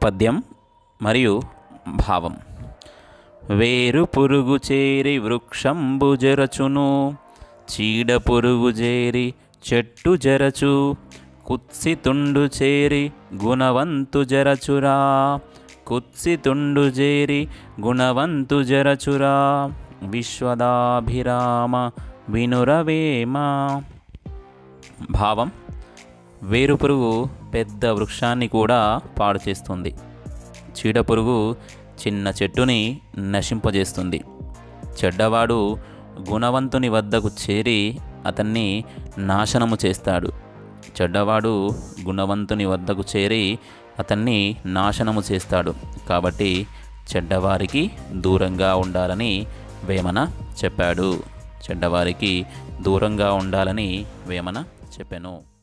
పద్యం మరియు భావం వేరు పురుగు చేరి వృక్షంబు జరచును చీడ పురుగు చేరి చెట్టు జరచు కుత్సితుండు చేరి గుణవంతు జరచురా కుత్సితుండు చేరి గుణవంతు జరచురా విశ్వదాభిరామ వినురవేమ భావం వేరుపురుగు పెద్ద వృక్షాన్ని కూడా పాడు చేస్తుంది చీడపురుగు చిన్న చెట్టుని నశింపజేస్తుంది చెడ్డవాడు గుణవంతుని వద్దకు చేరి అతన్ని నాశనము చేస్తాడు చెడ్డవాడు గుణవంతుని వద్దకు చేరి అతన్ని నాశనము చేస్తాడు కాబట్టి చెడ్డవారికి దూరంగా ఉండాలని వేమన చెప్పాడు చెడ్డవారికి దూరంగా ఉండాలని వేమన చెప్పాను